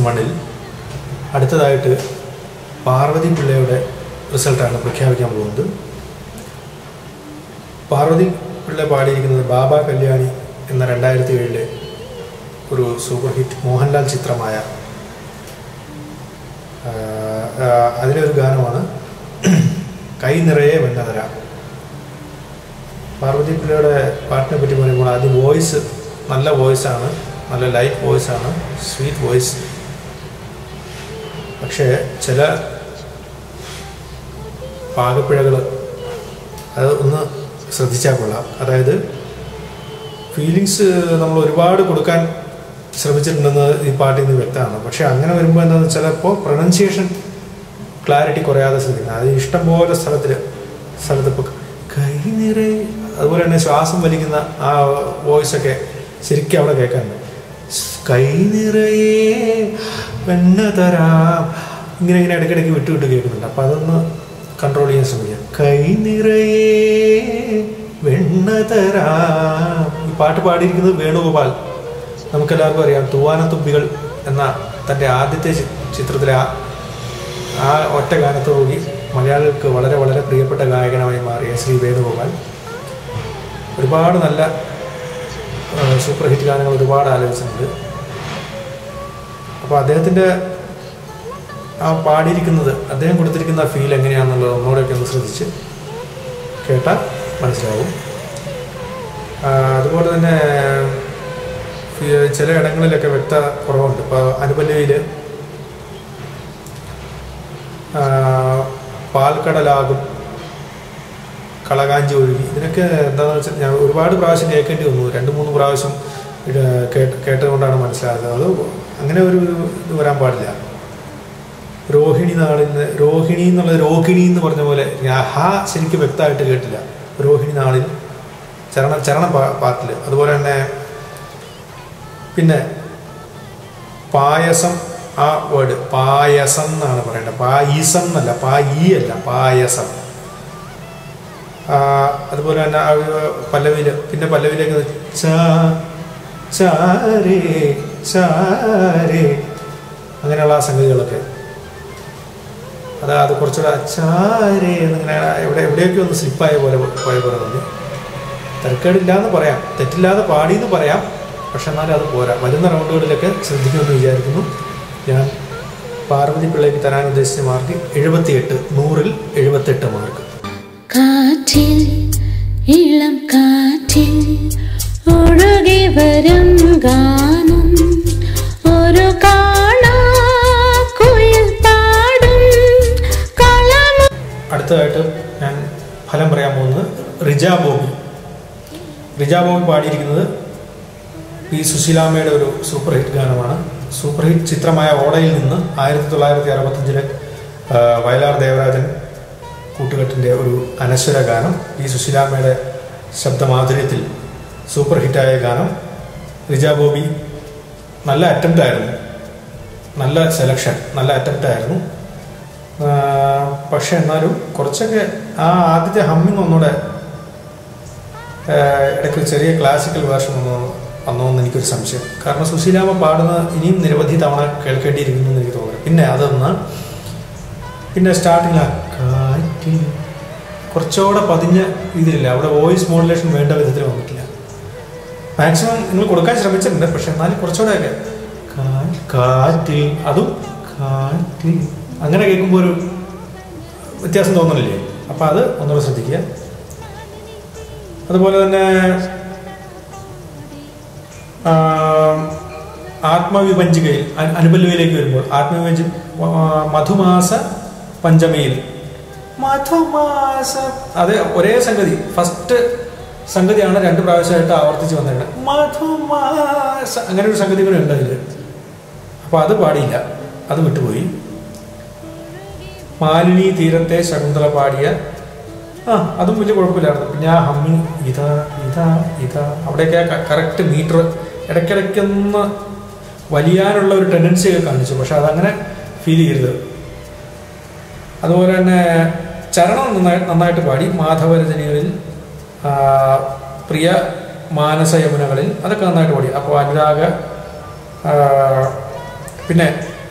വണ്ണിൽ അടുത്തതായിട്ട് പാർവതി പിള്ളയുടെ റിസൾട്ടാണ് പ്രഖ്യാപിക്കാൻ പോകുന്നത് പാർവതി പിള്ള പാടിയിരിക്കുന്നത് ബാബ കല്യാണി എന്ന രണ്ടായിരത്തി ഏഴിലെ ഒരു സൂപ്പർ ഹിറ്റ് മോഹൻലാൽ ചിത്രമായ ആ, ആ, അതിലെ ഒരു ഗാനമാണ് കൈ നിറയെ വെണ്ണതര പാർവതി പിള്ളയുടെ പാട്ടിനെ പറ്റി പറയുമ്പോൾ ആദ്യം വോയിസ് നല്ല വോയിസാണ് നല്ല ലൈറ്റ് വോയിസാണ് സ്വീറ്റ് വോയിസ് പക്ഷേ ചില പാകപ്പിഴകൾ അത് ഒന്ന് ശ്രദ്ധിച്ചാൽ കൊള്ളാം അതായത് ഫീലിങ്സ് നമ്മൾ ഒരുപാട് കൊടുക്കാൻ ശ്രമിച്ചിട്ടുണ്ടെന്ന് ഈ പാട്ടിൽ നിന്ന് വ്യക്തമാണ് പക്ഷെ അങ്ങനെ വരുമ്പോൾ എന്താണെന്ന് വെച്ചാൽ ഇപ്പോൾ പ്രൊനൗൺസിയേഷൻ ക്ലാരിറ്റി കുറയാതെ ശ്രദ്ധിക്കണം അത് ഇഷ്ടംപോലെ സ്ഥലത്തിൽ സ്ഥലത്ത് ഇപ്പോൾ കൈ നിറയെ അതുപോലെ തന്നെ ശ്വാസം വലിക്കുന്ന ആ വോയിസൊക്കെ ശരിക്കും അവിടെ കേൾക്കാനുണ്ട് കൈ നിറയെ വെണ്ണ തരാം ഇങ്ങനെ ഇങ്ങനെ ഇടയ്ക്കിടയ്ക്ക് വിട്ടു വിട്ട് കേൾക്കുന്നുണ്ട് അപ്പം അതൊന്ന് കൺട്രോൾ ചെയ്യാൻ ശ്രമിക്കുക കൈ നിറയെ വെണ്ണ തരാം ഈ പാട്ട് പാടിയിരിക്കുന്നത് വേണുഗോപാൽ നമുക്കെല്ലാവർക്കും അറിയാം തൂവാനത്തുമ്പികൾ എന്ന തൻ്റെ ആദ്യത്തെ ചി- ചിത്രത്തിലെ ആ ആ ഒറ്റ ഗാനത്തോടുകൂടി മലയാളികൾക്ക് വളരെ വളരെ പ്രിയപ്പെട്ട ഗായകനായി മാറിയ ശ്രീ വേണുഗോപാൽ ഒരുപാട് നല്ല ആ, സൂപ്പർ ഹിറ്റ് ഗാനങ്ങൾ ഒരുപാട് ആലോചിച്ചിട്ടുണ്ട് അപ്പോൾ അദ്ദേഹത്തിൻ്റെ ആ പാടിയിരിക്കുന്നത് അദ്ദേഹം കൊടുത്തിരിക്കുന്ന ഫീൽ എങ്ങനെയാണെന്നുള്ളത് ഒന്നുകൂടെയൊക്കെ ഒന്ന് ശ്രദ്ധിച്ച് കേട്ടാൽ മനസ്സിലാവും ആ, അതുപോലെ തന്നെ ഫി- ചില ഇടങ്ങളിലൊക്കെ വ്യക്ത കുറവുണ്ട് ഇപ്പോൾ അനുപല്ലവിയിൽ പാൽക്കടലാകും കളകാഞ്ചി ഒഴുകി ഇതിനൊക്കെ എന്താണെന്ന് വെച്ചാൽ ഞാൻ ഒരുപാട് പ്രാവശ്യം കേൾക്കേണ്ടി വന്നു രണ്ട് മൂന്ന് പ്രാവശ്യം ഇത് കേട്ട് കേട്ടുകൊണ്ടാണ് മനസ്സിലായത് അത് അങ്ങനെ ഒരു ഇത് വരാൻ പാടില്ല രോഹിണി നാളിൽ നിന്ന് രോഹിണി എന്നുള്ളത് രോഹിണി എന്ന് പറഞ്ഞ പോലെ ഞാൻ ഹാ ശരിക്കും വ്യക്തമായിട്ട് കേട്ടില്ല രോഹിണി നാളിൽ ചരണ ചരണ പാട്ടിൽ അതുപോലെ തന്നെ പിന്നെ പായസം ആ വേർഡ് പായസം എന്നാണ് പറയേണ്ടത് പായസം എന്നല്ല പായി അല്ല പായസം ആ, അതുപോലെ തന്നെ ആ ഒരു പല്ലവിയിൽ പിന്നെ പല്ലവിയിലേക്ക് ചാ ചാരേ ചാരേ അങ്ങനെയുള്ള ആ സംഗതികളൊക്കെ അത് അത് കുറച്ചുകൂടെ ചാരേ എന്നിങ്ങനെ എവിടെ എവിടെയൊക്കെ ഒന്ന് സ്ലിപ്പായ പോലെ പോയ പോലെ തോന്നി തിരക്കേടില്ല എന്ന് പറയാം തെറ്റില്ലാതെ പാടിയെന്ന് പറയാം പക്ഷെ എന്നാലും അത് പോരാ വരുന്ന റൗണ്ടുകളിലൊക്കെ ശ്രദ്ധിക്കുമെന്ന് വിചാരിക്കുന്നു ഞാൻ പാർവതി പിള്ളയ്ക്ക് തരാൻ ഉദ്ദേശിച്ച മാർക്ക് എഴുപത്തിയെട്ട് നൂറിൽ എഴുപത്തെട്ട് മാർക്ക് കാറ്റിൽ ഇളം കാറ്റിൽ ഒഴുകി വരും ഗാനം ഒരു കുയിൽ പാടും കളമ അടുത്തതായിട്ട് ഞാൻ ഫലം പറയാൻ പോകുന്നത് റിജ ബോബി റിജ ബോബി പാടിയിരിക്കുന്നത് പി സുശീലാമ്മയുടെ ഒരു സൂപ്പർ ഹിറ്റ് ഗാനമാണ് സൂപ്പർ ഹിറ്റ് ചിത്രമായ ഓടയിൽ നിന്ന് ആയിരത്തി തൊള്ളായിരത്തി അറുപത്തഞ്ചിലെ വയലാർ ദേവരാജൻ കൂട്ടുകെട്ടിൻ്റെ ഒരു അനശ്വര ഗാനം പി സുശീലാമ്മയുടെ ശബ്ദമാധുര്യത്തിൽ സൂപ്പർ ഹിറ്റായ ഗാനം റിജ ബോബി നല്ല അറ്റംപ്റ്റ് ആയിരുന്നു നല്ല സെലക്ഷൻ നല്ല അറ്റംപ്റ്റ് ആയിരുന്നു ആ, പക്ഷെ എന്നാലും കുറച്ചൊക്കെ ആ ആദ്യത്തെ ഹമ്മിങ് ഒന്നുകൂടെ ആ, ഇടയ്ക്ക് ഒരു ചെറിയ ക്ലാസിക്കൽ വേർഷൻ വന്നു വന്നോ എന്ന് എനിക്കൊരു സംശയം കാരണം സുശീലാമ്മ പാടുന്നത് ഇനിയും നിരവധി തവണ കേൾക്കേണ്ടിയിരിക്കുന്നു എന്ന് എനിക്ക് തോന്നുന്നു പിന്നെ അതൊന്ന് പിന്നെ സ്റ്റാർട്ടിങ് ആ കാറ്റിൽ കുറച്ചുകൂടെ പതിഞ്ഞ ഇതിലില്ല അവിടെ വോയിസ് മോഡുലേഷൻ വേണ്ട വിധത്തിൽ വന്നിട്ടില്ല മാക്സിമം നിങ്ങൾ കൊടുക്കാൻ ശ്രമിച്ചിട്ടുണ്ട് പക്ഷെ എന്നാലും കുറച്ചുകൂടെ ഒക്കെ കാ- കാറ്റിൽ അതും കാറ്റിൽ അങ്ങനെ കേൾക്കുമ്പോൾ ഒരു വ്യത്യാസം തോന്നണില്ലേ അപ്പം അത് ഒന്നുകൂടെ ശ്രദ്ധിക്കുക അതുപോലെ തന്നെ ആ, ആത്മവിഭഞ്ചികയിൽ അ- അനുപല്ലവിയിലേക്ക് വരുമ്പോൾ ആത്മവിഭഞ്ച ആ, മധുമാസ പഞ്ചമിയിൽ മധുമാസ അത് ഒരേ സംഗതി ഫസ്റ്റ് സംഗതിയാണ് രണ്ട് പ്രാവശ്യമായിട്ട് ആവർത്തിച്ച് വന്നിട്ടുണ്ട് മധുമാസ അങ്ങനെ ഒരു സംഗതി കൂടെ ഉണ്ട് അതിൽ അപ്പോൾ അത് പാടിയില്ല അത് വിട്ടുപോയി മാലിനി തീരത്തെ ശകുന്തള പാടിയ ആ അതും വലിയ കുഴപ്പമില്ലായിരുന്നു പിന്നെ ആ ഹമ്മിങ് ഇതാ ഇതാ ഇതാ അവിടെയൊക്കെ കറക്റ്റ് മീറ്റർ ഇടയ്ക്കിടയ്ക്കൊന്ന് വലിയാനുള്ള ഒരു ടെൻഡൻസി ഒക്കെ കാണിച്ചു പക്ഷെ അതങ്ങനെ ഫീൽ ചെയ്യരുത് അതുപോലെ തന്നെ ചരണം നന്നായി നന്നായിട്ട് പാടി മാധവരചനകളിൽ ആ, പ്രിയ മാനസ യമുനകളിൽ അതൊക്കെ നന്നായിട്ട് പാടി അപ്പോൾ അനുരാഗ ആ, പിന്നെ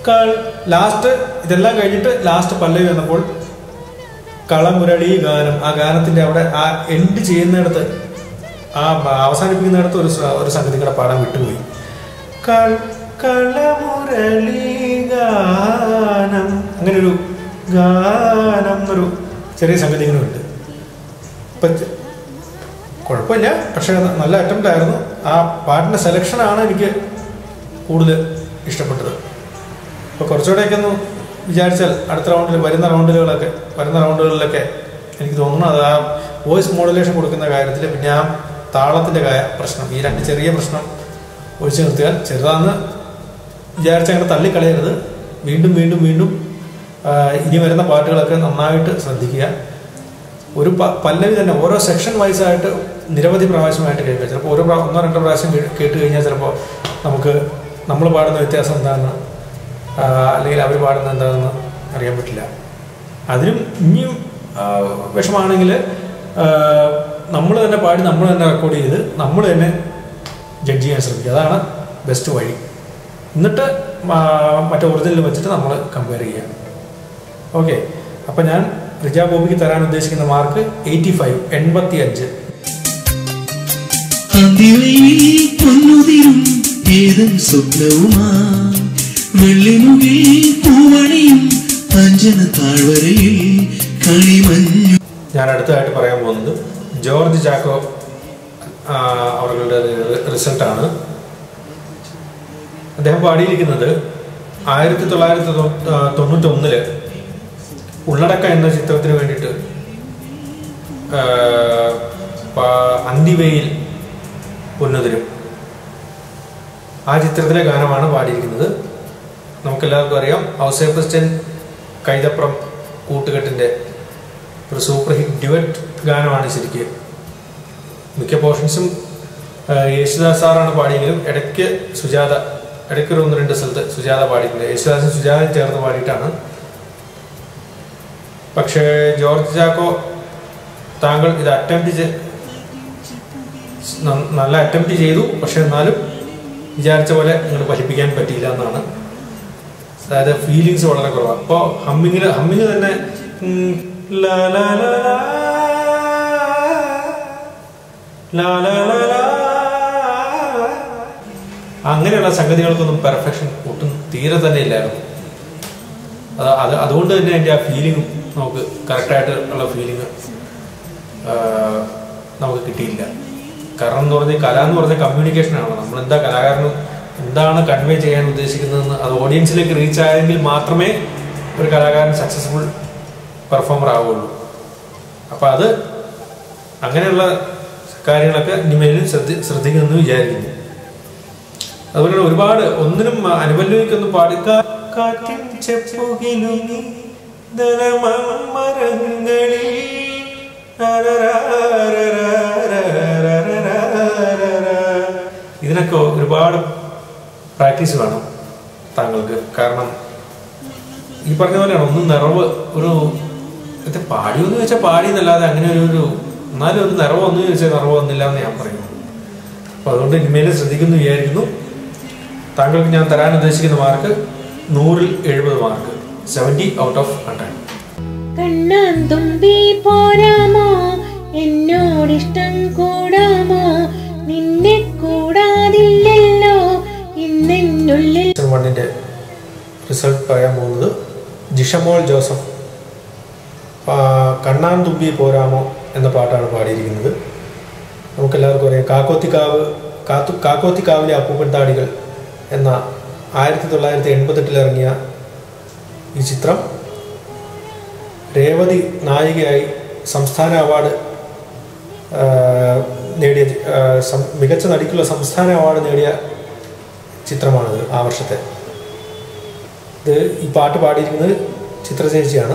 ലാസ്റ്റ് ഇതെല്ലാം കഴിഞ്ഞിട്ട് ലാസ്റ്റ് പല്ലവി വന്നപ്പോൾ കളമുരളി ഗാനം ആ ഗാനത്തിന്റെ അവിടെ ആ എൻഡ് ചെയ്യുന്നിടത്ത് ആ ബ- അവസാനിപ്പിക്കുന്നിടത്ത് ഒരു സ- ഒരു സംഗതി കൂടെ പാടാൻ വിട്ടുപോയി കൾ കളമുരളി ഗാനം അങ്ങനെ ഒരു ഗാനം എന്നൊരു ചെറിയ സംഗതി ഇങ്ങനെ ഉണ്ട് ഇപ്പം ചെ- കുഴപ്പമില്ല പക്ഷേ അത് നല്ല അറ്റംപ്റ്റ് ആയിരുന്നു ആ പാട്ടിൻ്റെ സെലക്ഷനാണ് എനിക്ക് കൂടുതൽ ഇഷ്ടപ്പെട്ടത് അപ്പോൾ കുറച്ചുകൂടെയൊക്കെ ഒന്ന് വിചാരിച്ചാൽ അടുത്ത റൗണ്ടിൽ വരുന്ന റൗണ്ടുകളൊക്കെ വരുന്ന റൗണ്ടുകളിലൊക്കെ എനിക്ക് തോന്നുന്നു അത് ആ വോയിസ് മോഡുലേഷൻ കൊടുക്കുന്ന കാര്യത്തിൽ പിന്നെ ആ താളത്തിൻ്റെ കാ പ്രശ്നം ഈ രണ്ട് ചെറിയ പ്രശ്നം ഒഴിച്ചു നിർത്തിയാൽ ചെറുതാന്ന് വിചാരിച്ച് അങ്ങനെ തള്ളിക്കളയരുത് വീണ്ടും വീണ്ടും വീണ്ടും ആ, ഇനി വരുന്ന പാട്ടുകളൊക്കെ നന്നായിട്ട് ശ്രദ്ധിക്കുക ഒരു പ- പല്ലവി തന്നെ ഓരോ സെക്ഷൻ വൈസ് ആയിട്ട് നിരവധി പ്രാവശ്യമായിട്ട് കേൾക്കുക ചിലപ്പോൾ ഓരോ പ്രാ- ഒന്നോ രണ്ടോ പ്രാവശ്യം കേ- കേട്ട് കഴിഞ്ഞാൽ ചിലപ്പോൾ നമുക്ക് നമ്മൾ പാടുന്ന വ്യത്യാസം എന്താണെന്ന് ആ, അല്ലെങ്കിൽ അവർ പാടുന്നത് എന്താണെന്ന് അറിയാൻ പറ്റില്ല അതിനും ഇനിയും ആ, വിഷമാണെങ്കിൽ നമ്മൾ തന്നെ പാടി നമ്മൾ തന്നെ റെക്കോർഡ് ചെയ്ത് നമ്മൾ തന്നെ ജഡ്ജ് ചെയ്യാൻ ശ്രമിക്കുക അതാണ് ബെസ്റ്റ് വഴി എന്നിട്ട് മാ- മറ്റേ ഒറിജിനൽ വെച്ചിട്ട് നമ്മൾ കമ്പയർ ചെയ്യുക ഓക്കെ അപ്പം ഞാൻ റിജ ബോബിക്ക് തരാൻ ഉദ്ദേശിക്കുന്ന മാർക്ക് എയ്റ്റി ഫൈവ് എൺപത്തി അഞ്ച് അന്തിവയിൽ പൊന്നുതിരും ഏതൻ സ്വപ്നവുമാ വെള്ളിമുകിൽ പൂവണിയും അഞ്ജന താഴ്വരയിൽ കളിമഞ്ഞു ഞാൻ അടുത്തതായിട്ട് പറയാൻ പോകുന്നത് ജോർജ് ജാക്കോ ആ, അവരുടെ റിസൾട്ടാണ് അദ്ദേഹം പാടിയിരിക്കുന്നത് ആയിരത്തി തൊള്ളായിരത്തി തൊണ്ണൂറ്റി ഒന്നില് ഉള്ളടക്ക എന്ന ചിത്രത്തിന് വേണ്ടിയിട്ട് ആ, പ- അന്തിവയിൽ പൊന്നുതിരും ആ ചിത്രത്തിലെ ഗാനമാണ് പാടിയിരിക്കുന്നത് നമുക്കെല്ലാവർക്കും അറിയാം ഔസേ ക്രിസ്ത്യൻ കൈതപ്രം കൂട്ടുകെട്ടിൻ്റെ ഒരു സൂപ്പർ ഹിറ്റ് ഡ്യുവറ്റ് ഗാനമാണ് ശരിക്ക് മിക്ക പോർഷൻസും യേശുദാസ് സാറാണ് പാടിയെങ്കിലും ഇടയ്ക്ക് സുജാത ഇടയ്ക്ക് ഒരു ഒന്ന് രണ്ട് സ്ഥലത്ത് സുജാത പാടിയിട്ടുണ്ട് യേശുദാസും സുജാതയും ചേർന്ന് പാടിയിട്ടാണ് പക്ഷേ ജോർജ് ചാക്കോ താങ്കൾ ഇത് അറ്റംപ്റ്റ് നല്ല അറ്റംപ്റ്റ് ചെയ്തു പക്ഷെ എന്നാലും വിചാരിച്ച പോലെ നിങ്ങൾ ഫലിപ്പിക്കാൻ പറ്റിയില്ല എന്നാണ് അതായത് ഫീലിങ്സ് വളരെ കുറവാണ് അപ്പോൾ ഹമ്മിങ്ങിൽ ഹമ്മിങ് തന്നെ ഉം, ലാ ലാ ലാ ലാ, ലാ ലാ ലാ ലാ. അങ്ങനെയുള്ള സംഗതികൾക്കൊന്നും പെർഫെക്ഷൻ ഒട്ടും തീരെ തന്നെ ഇല്ലായിരുന്നു അത് അത് അതുകൊണ്ട് തന്നെ അതിൻ്റെ ആ ഫീലിംഗ് നമുക്ക് കറക്റ്റായിട്ട് ഉള്ള ഫീലിംഗ് നമുക്ക് കിട്ടിയില്ല കാരണം എന്ന് പറഞ്ഞാൽ കല എന്ന് പറഞ്ഞാൽ കമ്മ്യൂണിക്കേഷനാണ് നമ്മൾ എന്താ കലാകാരനും എന്താണ് കൺവേ ചെയ്യാൻ ഉദ്ദേശിക്കുന്നതെന്ന് അത് ഓഡിയൻസിലേക്ക് റീച്ച് ആയെങ്കിൽ മാത്രമേ ഒരു കലാകാരൻ സക്സസ്ഫുൾ പെർഫോമർ ആവുകയുള്ളൂ അപ്പം അത് അങ്ങനെയുള്ള കാര്യങ്ങളൊക്കെ ഇനിമേലിൽ ശ്രദ്ധി ശ്രദ്ധിക്കുമെന്ന് വിചാരിക്കുന്നു അതുപോലെ തന്നെ ഒരുപാട് ഒന്നിനും അനുപല്ലവിക്കൊന്നും പാടിക്ക കാറ്റിൻ ചെപ്പുകിലുങ്ങി ദലമരങ്ങളിൽ ഇതിനൊക്കെ ഒരുപാട് പ്രാക്ടീസ് വേണം താങ്കൾക്ക് കാരണം ഈ പറഞ്ഞ പോലെയാണ് ഒന്നും നിറവ് ഒരു ഇത് പാടിയൊന്ന് ചോദിച്ചാൽ പാടി എന്നല്ലാതെ അങ്ങനെ ഒരു ഒരു എന്നാലും ഒരു നിറവ് ഒന്നും ചോദിച്ചാൽ നിറവ് വന്നില്ല എന്ന് ഞാൻ പറയുന്നു അപ്പോൾ അതുകൊണ്ട് ഇനിമേലും ശ്രദ്ധിക്കുന്നു വിചാരിക്കുന്നു താങ്കൾക്ക് ഞാൻ തരാൻ ഉദ്ദേശിക്കുന്ന മാർക്ക് നൂറിൽ എഴുപത് mark seventy out of hundred കണ്ണാൻ തുമ്പി പോരാമോ എന്നോടിഷ്ടം കൂടാമോ നിന്നെ കൂടാതില്ലല്ലോ ഇന്നെന്നുള്ളിൽ സീസൺ വണ്ണിൻ്റെ റിസൾട്ട് പറയാൻ പോകുന്നത് ജിഷമോൾ ജോസഫ് പാ- കണ്ണാൻ തുമ്പി പോരാമോ എന്ന പാട്ടാണ് പാടിയിരിക്കുന്നത് നമുക്കെല്ലാവർക്കും അറിയാം കാക്കോത്തിക്കാവ് കാത്തു കാക്കോത്തിക്കാവിലെ അപ്പൂപ്പൻ താടികൾ എന്ന ആയിരത്തി തൊള്ളായിരത്തി എൺപത്തെട്ടിൽ ഇറങ്ങിയ ഈ ചിത്രം രേവതി നായികയായി സംസ്ഥാന അവാർഡ് ആ, നേടിയ ആ, സം- മികച്ച നടിക്കുള്ള സംസ്ഥാന അവാർഡ് നേടിയ ചിത്രമാണിത് ആ വർഷത്തെ ഇത് ഈ പാട്ട് പാടിയിരിക്കുന്നത് ചിത്രചേച്ചിയാണ്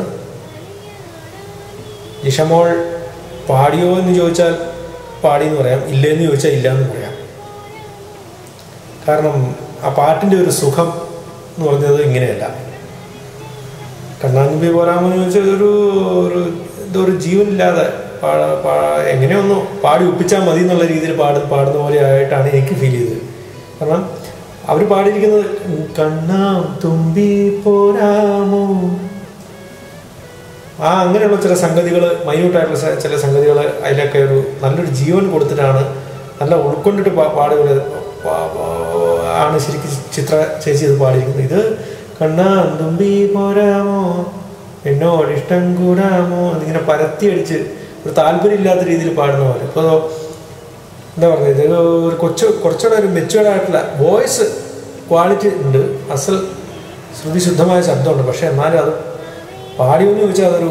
ജിഷമോൾ പാടിയോ എന്ന് ചോദിച്ചാൽ പാടി എന്ന് പറയാം ഇല്ലെന്ന് ചോദിച്ചാൽ ഇല്ല എന്ന് പറയാം കാരണം ആ പാട്ടിൻ്റെ ഒരു സുഖം എന്ന് പറഞ്ഞത് ഇങ്ങനെയല്ല കണ്ണാൻകുമ്പി പോരാമെന്ന് ചോദിച്ചാൽ ഒരു ഒരു എന്തോ ഒരു ജീവനില്ലാതെ പാ- പാ- എങ്ങനെയൊന്നു പാടി ഒപ്പിച്ചാൽ മതി എന്നുള്ള രീതിയിൽ പാട് പാടുന്ന പോലെ ആയിട്ടാണ് എനിക്ക് ഫീൽ ചെയ്തത് കാരണം അവർ പാടിയിരിക്കുന്നത് കണ്ണാം തുമ്പി പോരാമോ ആ അങ്ങനെയുള്ള ചില സംഗതികൾ മൈന്യൂട്ടായിട്ടുള്ള സ- ചില സംഗതികൾ അതിലൊക്കെ ഒരു നല്ലൊരു ജീവൻ കൊടുത്തിട്ടാണ് നല്ല ഉൾക്കൊണ്ടിട്ട് പാ- പാടുകൾ പാ- പാ- ആണ് ശരിക്കും ചിത്ര ചേച്ചി ഇത് പാടിയിരിക്കുന്നത് ഇത് കണ്ണാ തുമ്പി പോരാമോ എന്നോട് ഇഷ്ടം കൂടാമോ എന്നിങ്ങനെ പരത്തി അടിച്ച് ഒരു താല്പര്യമില്ലാത്ത രീതിയിൽ പാടുന്ന പോലെ ഇപ്പോൾ എന്താ പറയുക ഇത് ഒരു കൊച്ചു കുറച്ചുകൂടെ ഒരു മെച്ചുവേർഡ് ആയിട്ടുള്ള വോയിസ് ക്വാളിറ്റി ഉണ്ട് അസൽ ശ്രുതി ശുദ്ധമായ ശബ്ദമുണ്ട് പക്ഷെ എന്നാലും അത് പാടിയെന്ന് ചോദിച്ചാൽ അതൊരു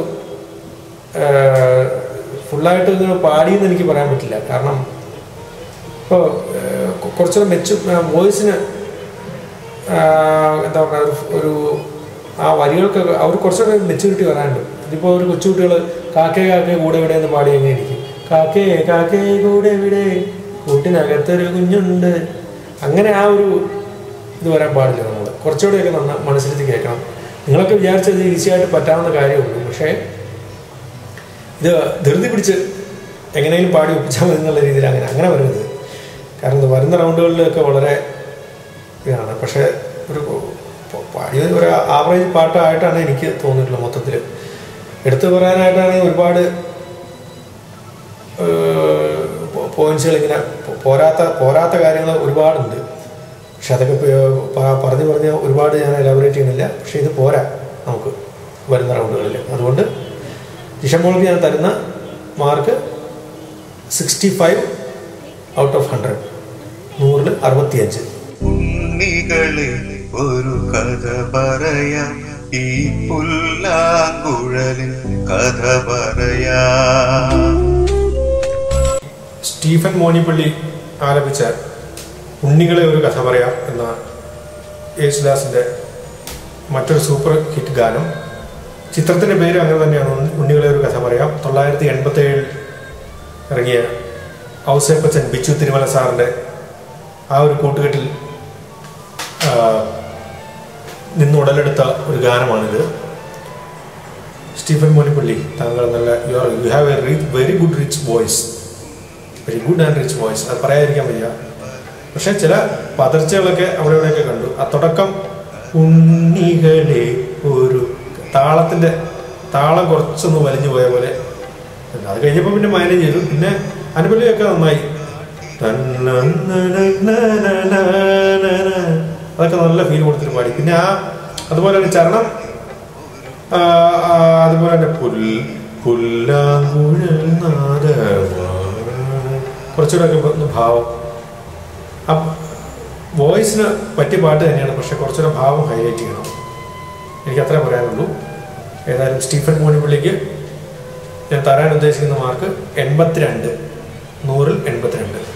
ഫുള്ളായിട്ട് ഇങ്ങനെ പാടിയെന്ന് എനിക്ക് പറയാൻ പറ്റില്ല കാരണം ഇപ്പോൾ കുറച്ചുകൂടെ മെച്ചു വോയിസിന് എന്താ പറയുക ഒരു ഒരു ആ വരികൾക്കൊക്കെ അവർ കുറച്ചുകൂടെ മെച്യൂരിറ്റി വരാനുണ്ട് ഇതിപ്പോൾ ഒരു കൊച്ചുകുട്ടികൾ കാക്കേ കാക്കേ കൂടെ ഇവിടെ എന്ന് പാടി എങ്ങനെ ഇരിക്കും കാക്കേ കാക്കേ കൂടെ ഇവിടെ കൂട്ടിനകത്തൊരു കുഞ്ഞുണ്ട് അങ്ങനെ ആ ഒരു ഇത് വരാൻ പാടില്ല നമ്മൾ കുറച്ചുകൂടെയൊക്കെ നന്ന മനസ്സിലെത്തി കേൾക്കണം നിങ്ങളൊക്കെ വിചാരിച്ചത് ഈസിയായിട്ട് പറ്റാവുന്ന കാര്യമുള്ളൂ പക്ഷേ ഇത് ധൃതി പിടിച്ച് എങ്ങനെയും പാടി ഒപ്പിച്ചാൽ മതി എന്നുള്ള രീതിയിൽ അങ്ങനെ അങ്ങനെ വരുന്നത് കാരണം ഇത് വരുന്ന റൗണ്ടുകളിലൊക്കെ വളരെ ഇതാണ് പക്ഷേ ഒരു പ- പാടിയത് ഒരു ആവറേജ് പാട്ടായിട്ടാണ് എനിക്ക് തോന്നിയിട്ടുള്ളത് മൊത്തത്തിൽ എടുത്തു പറയാനായിട്ടാണെങ്കിൽ ഒരുപാട് പോയിന്റ്സുകൾ ഇങ്ങനെ പോ- പോരാത്ത പോരാത്ത കാര്യങ്ങൾ ഒരുപാടുണ്ട് പക്ഷെ അതൊക്കെ പ- പ- പറഞ്ഞു പറഞ്ഞ് ഒരുപാട് ഞാൻ എലാബറേറ്റ് ചെയ്യുന്നില്ല പക്ഷെ ഇത് പോരാ നമുക്ക് വരുന്ന റൗണ്ടുകളിൽ അതുകൊണ്ട് ജിഷമോൾക്ക് ഞാൻ തരുന്ന mark sixty five out of hundred നൂറിൽ അറുപത്തിയഞ്ച് ഉണ്ണികളെ ഒരു കഥ പറയാം ഈ പുല്ലാങ്കുഴലിൻ കഥ പറയാം സ്റ്റീഫൻ മോനിപ്പള്ളി ആലപിച്ച ഉണ്ണികളെ ഒരു കഥ പറയാം എന്ന യേശുദാസിൻ്റെ മറ്റൊരു സൂപ്പർ ഹിറ്റ് ഗാനം ചിത്രത്തിൻ്റെ പേര് അങ്ങനെ തന്നെയാണ് ഉണ്ണി- ഉണ്ണികളെ ഒരു കഥ പറയാം തൊള്ളായിരത്തി എൺപത്തി ഏഴിൽ ഇറങ്ങിയ ഔസേപ്പച്ചൻ ബിച്ചു തിരുമല സാറിൻ്റെ ആ ഒരു കൂട്ടുകെട്ടിൽ ആ, നിന്ന് ഉടലെടുത്ത ഒരു ഗാനമാണിത് സ്റ്റീഫൻ മോനിപ്പള്ളി താങ്കൾ നല്ല you are you have a very good rich voice very good and rich voice അത് പറയാതിരിക്കാൻ വയ്യ പക്ഷെ ചില പതർച്ചകളൊക്കെ അവിടെ ഇവിടെയൊക്കെ കണ്ടു ആ തുടക്കം ഉണ്ണികളെ ഒരു താളത്തിന്റെ താളം കുറച്ചൊന്ന് വലിഞ്ഞു പോയ പോലെ ഉണ്ട്. അത് കഴിഞ്ഞപ്പോൾ പിന്നെ മാനേജ് ചെയ്തു പിന്നെ അനുപല്ലിയൊക്കെ നന്നായി അതൊക്കെ നല്ല ഫീൽ കൊടുത്തിട്ട് പാടി പിന്നെ ആ അതുപോലെ തന്നെ ചരണം ആ, ആ, അതുപോലെ തന്നെ പുൽ പുല്ലാങ്കുഴൽ നാദമാണ് കുറച്ചുകൂടെ ഒക്കെ ഒന്ന് ഭാവം ആ വോയിസിന് പറ്റിയ പാട്ട് തന്നെയാണ് പക്ഷെ കുറച്ചുകൂടെ ഭാവം ഹൈലൈറ്റ് ചെയ്യണം എനിക്ക് അത്രേ പറയാനുള്ളൂ ഏതായാലും സ്റ്റീഫൻ മോനിപ്പള്ളിക്ക് ഞാൻ തരാൻ ഉദ്ദേശിക്കുന്ന മാർക്ക് എൺപത്തിരണ്ട് നൂറിൽ എൺപത്തിരണ്ട്